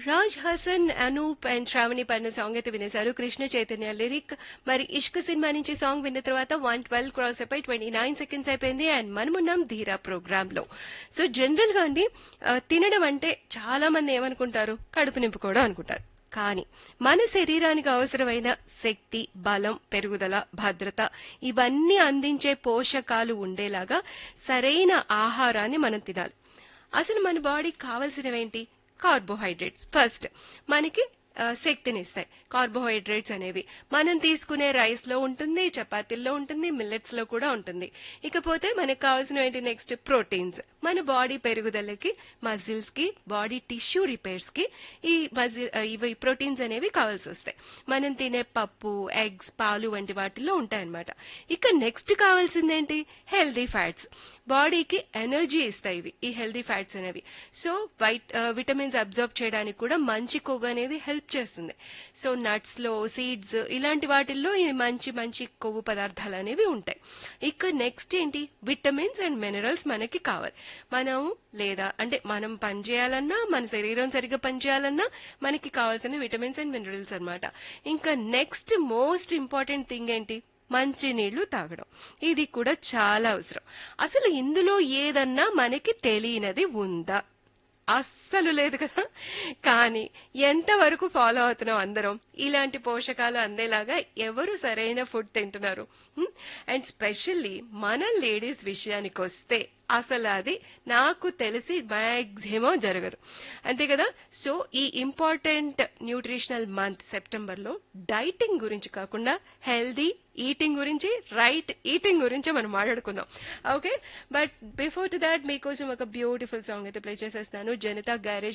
Raj Hasan Anoop and Sravani పడిన song అయితే వినేశారు Krishna Chaitanya lyric మరి ఇష్క్ సినిమా నుంచి సాంగ్ విన్న తర్వాత వన్ ట్వెల్వ్ క్రాస్ అయిపోయి ట్వంటీ నైన్ సెకండ్స్ అయిపోయింది అండ్ మనమున్నాం ధీరా ప్రోగ్రామ్ లో సో జనరల్ గా అండి ఆ, తినడం అంటే చాలా మంది ఏమనుకుంటారు కడుపు నింపుకోవడం అనుకుంటారు కానీ మన శరీరానికి అవసరమైన శక్తి బలం పెరుగుదల భద్రత ఇవన్నీ అందించే పోషకాలు ఉండేలాగా సరైన ఆహారాన్ని మనం తినాలి అసలు మన బాడీకి కావాల్సినవేంటి కార్బోహైడ్రేట్స్ ఫస్ట్ మనకి ఆ, శక్తినిస్తాయి కార్బోహైడ్రేట్స్ అనేవి మనం తీసుకునే రైస్ లో ఉంటుంది చపాతీల్లో ఉంటుంది మిల్లెట్స్ లో కూడా ఉంటుంది ఇకపోతే మనకు కావాల్సిన ఏంటి నెక్స్ట్ ప్రోటీన్స్ మన బాడీ పెరుగుదలకి మజిల్స్ కి బాడీ టిష్యూ రిపేర్స్ కి ఈ మజిల్ ఇవి ప్రోటీన్స్ అనేవి కావాల్సి వస్తాయి మనం తినే పప్పు ఎగ్స్ పాలు వంటి వాటిల్లో ఉంటాయన్నమాట ఇక నెక్స్ట్ కావాల్సిందేంటి హెల్దీ ఫ్యాట్స్ బాడీకి ఎనర్జీ ఇస్తాయి ఇవి ఈ హెల్దీ ఫ్యాట్స్ అనేవి సో వైట్ విటమిన్స్ అబ్జర్వ్ చేయడానికి కూడా మంచి కొవ్వు అనేది హెల్ప్ చేస్తుంది సో నట్స్ లో సీడ్స్ ఇలాంటి వాటిల్లో ఈ మంచి మంచి కొవ్వు పదార్థాలు అనేవి ఉంటాయి ఇక నెక్స్ట్ ఏంటి విటమిన్స్ అండ్ మినరల్స్ మనకి కావాలి మనం లేదా అంటే మనం పని చేయాలన్నా మన శరీరం సరిగ్గా పనిచేయాలన్నా మనకి కావాల్సిన విటమిన్స్ అండ్ మినరల్స్ అన్నమాట ఇంకా నెక్స్ట్ మోస్ట్ ఇంపార్టెంట్ థింగ్ ఏంటి మంచి నీళ్లు తాగడం ఇది కూడా చాలా అవసరం అసలు ఇందులో ఏదన్నా మనకి తెలియనిది ఉందా అస్సలు లేదు కదా కానీ ఎంతవరకు ఫాలో అవుతున్నాం అందరం ఇలాంటి పోషకాలు అందేలాగా ఎవరు సరైన ఫుడ్ తింటున్నారు అండ్ స్పెషల్లీ మన లేడీస్ విషయానికి వస్తే అసలు అది నాకు తెలిసి మ్యాక్సిమం జరగదు అంతే కదా సో ఈ ఇంపార్టెంట్ న్యూట్రిషనల్ మంత్ సెప్టెంబర్ లో డైటింగ్ గురించి కాకుండా హెల్దీ ఈటింగ్ గురించి రైట్ ఈటింగ్ గురించి మనం మాట్లాడుకుందాం okay but before to that మీకోసం ఒక బ్యూటిఫుల్ సాంగ్ అయితే ప్లే చేసేస్తాను జనతా గ్యారేజ్